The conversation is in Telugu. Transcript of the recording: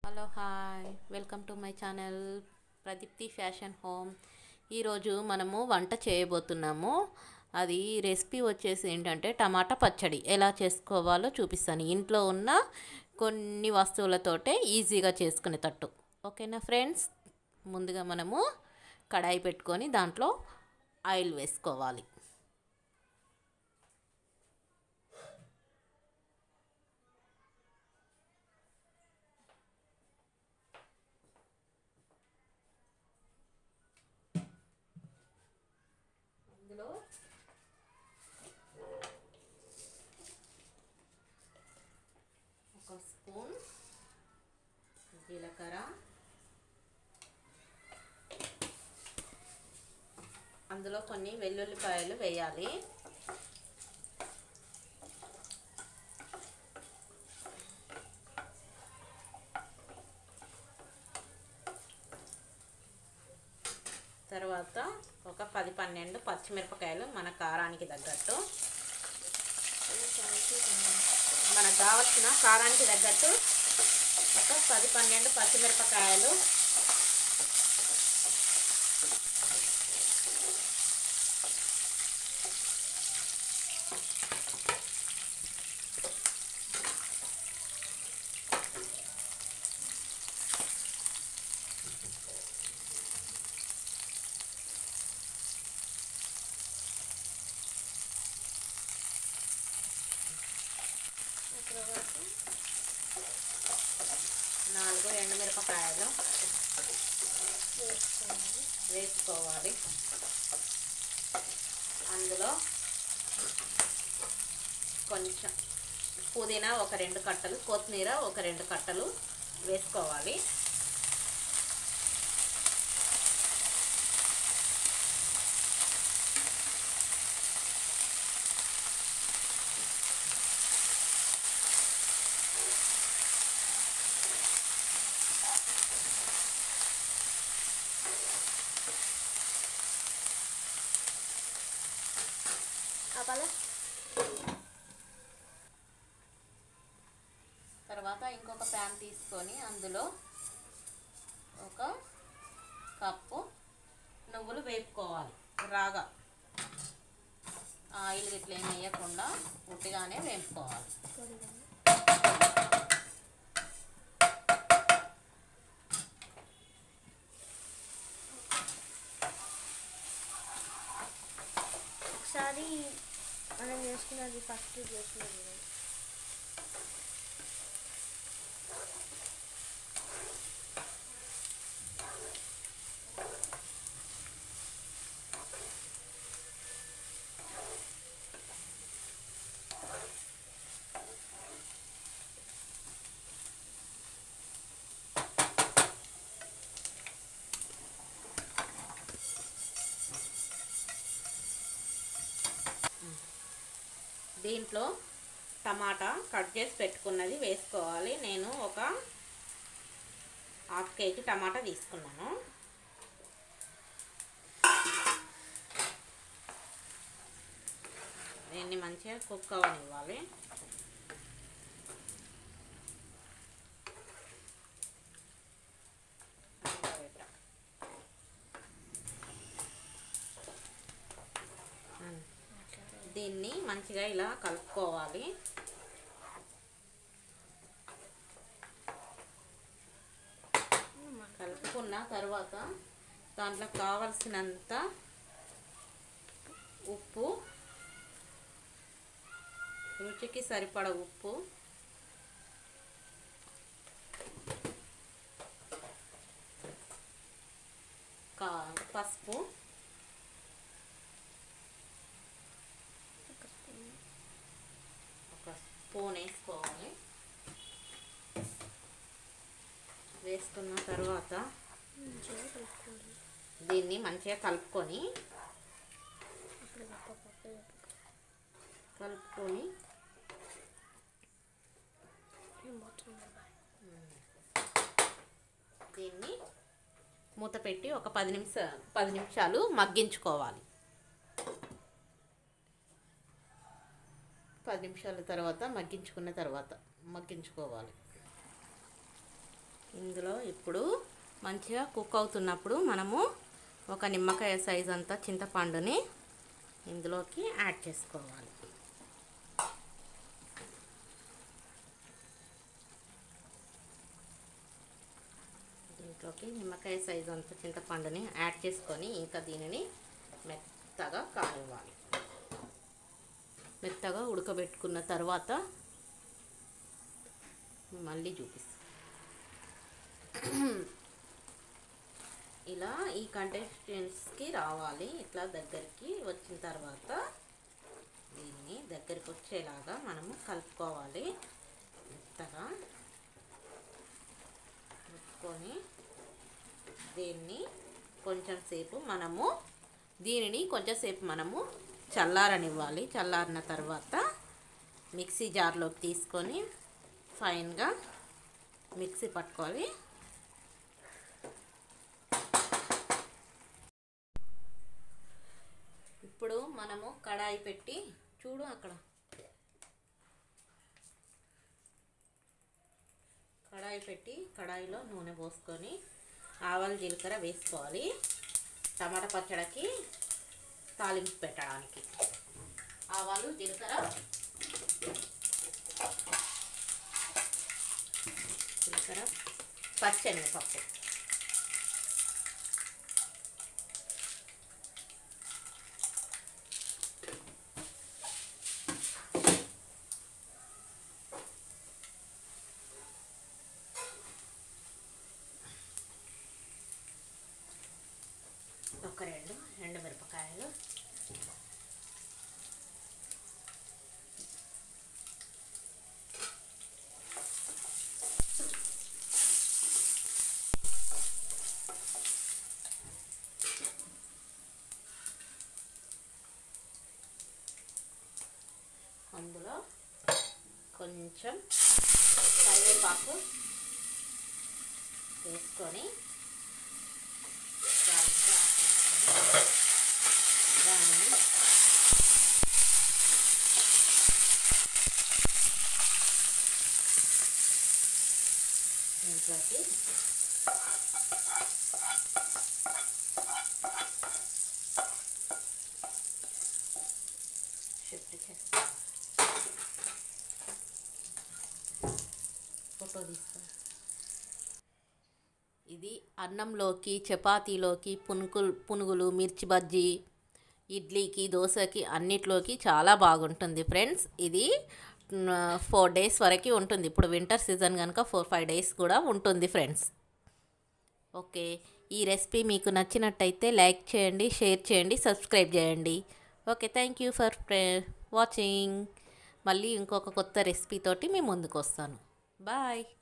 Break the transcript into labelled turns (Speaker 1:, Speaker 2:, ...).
Speaker 1: Hello hi welcome to my channel Pradeepthi fashion home ఈరోజు మనము వంట చేయబోతున్నాము అది రెసిపీ వచ్చేసి ఏంటంటే టమాటా పచ్చడి ఎలా చేసుకోవాలో చూపిస్తాను ఇంట్లో ఉన్న కొన్ని వస్తువులతోటే ఈజీగా చేసుకునేటట్టు ఓకేనా ఫ్రెండ్స్ ముందుగా మనము కడాయి పెట్టుకొని దాంట్లో ఆయిల్ వేసుకోవాలి అందులో ఒక స్పూన్ జీలకర్ర అందులో కొన్ని వెల్లుల్లిపాయలు వేయాలి తర్వాత ఒక పది పన్నెండు పచ్చిమిరపకాయలు మన కారానికి తగ్గట్టు మనకు కావాల్సిన కారానికి తగ్గట్టు ఒక పది పన్నెండు పచ్చిమిరపకాయలు నాలుగు ఎండుమిరపకాయలు వేసుకోవాలి అందులో కొంచెం పుదీనా ఒక రెండు కట్టలు కొత్తిమీర ఒక రెండు కట్టలు వేసుకోవాలి
Speaker 2: అపాల
Speaker 1: తర్వాత ఇంకొక ప్యాన్ తీసుకొని అందులో ఒక కప్పు నువ్వులు వేపుకోవాలి రాగా ఆయిల్ ఇట్లా ఏం వేయకుండా ఉట్టిగానే వేపుకోవాలి
Speaker 2: ఒకసారి మనం చేసుకున్నది ఫస్ట్ చేసుకున్నది కదా.
Speaker 1: దీంట్లో టమాటా కట్ చేసి పెట్టుకున్నది వేసుకోవాలి నేను ఒక హాఫ్ కేజీ టమాటా తీసుకున్నాను దీన్ని మంచిగా కుక్ అవ్వనివ్వాలి దీన్ని మంచిగా ఇలా కలుపుకోవాలి కలుపుకున్న తర్వాత దాంట్లో కావలసినంత ఉప్పు రుచికి సరిపడ ఉప్పు కా పసుపు ఒక స్పూన్ వేసుకోవాలి వేసుకున్న తర్వాత
Speaker 2: మంచిగా కలుపుకోవాలి
Speaker 1: దీన్ని మంచిగా కలుపుకొని
Speaker 2: అప్పుడు గొప్ప పప్పు
Speaker 1: కలుపుకొని దీన్ని మూత పెట్టి ఒక పది నిమిష పది నిమిషాలు మగ్గించుకోవాలి పది నిమిషాల తర్వాత మగ్గించుకున్న తర్వాత మగ్గించుకోవాలి ఇందులో ఇప్పుడు మంచిగా కుక్ అవుతున్నప్పుడు మనము ఒక నిమ్మకాయ సైజ్ అంతా చింతపండుని ఇందులోకి యాడ్ చేసుకోవాలి దీంట్లోకి నిమ్మకాయ సైజు అంత చింతపండుని యాడ్ చేసుకొని ఇంకా దీనిని మెత్తగా కానివ్వాలి మెత్తగా ఉడకబెట్టుకున్న తర్వాత మళ్ళీ చూపిస్తాను ఇలా ఈ కంటెస్టెంట్స్కి రావాలి ఇట్లా దగ్గరికి వచ్చిన తర్వాత దీన్ని దగ్గరికి వచ్చేలాగా మనము కలుపుకోవాలి మెత్తగా కలుపుకొని దీన్ని కొంచెం సేపు మనము దీనిని కొంచెంసేపు మనము చల్లారనివ్వాలి చల్లారిన తర్వాత మిక్సీ జార్లోకి తీసుకొని ఫైన్గా మిక్సీ పట్టుకోవాలి ఇప్పుడు మనము కడాయి పెట్టి చూడు అక్కడ కడాయి పెట్టి కడాయిలో నూనె పోసుకొని ఆవాలు జీలకర్ర వేసుకోవాలి టమాటా పచ్చడికి తాలింపు పెట్టడానికి ఆవాలు జీలకర్ర జీలకర్ర పచ్చనిపప్పు ఒక రెండు రెండు మిరపకాయలు అందులో కొంచెం కరివేపాకు వేసుకొని దాంట్లో వేసుకొని దాన్ని ఇంట్లోకి షిఫ్ట్ చేస్తాను ఫోటో తీస్తాను ఇది అన్నంలోకి చపాతీలోకి పునుకులు పునుగులు మిర్చి బజ్జీ ఇడ్లీకి దోశకి అన్నిట్లోకి చాలా బాగుంటుంది ఫ్రెండ్స్ ఇది ఫోర్ డేస్ వరకు ఉంటుంది ఇప్పుడు వింటర్ సీజన్ కనుక ఫోర్ ఫైవ్ డేస్ కూడా ఉంటుంది ఫ్రెండ్స్ ఓకే ఈ రెసిపీ మీకు నచ్చినట్టయితే లైక్ చేయండి షేర్ చేయండి సబ్స్క్రైబ్ చేయండి okay thank you for watching మళ్ళీ ఇంకొక కొత్త రెసిపీ తోటి మీ ముందుకు వస్తాను బాయ్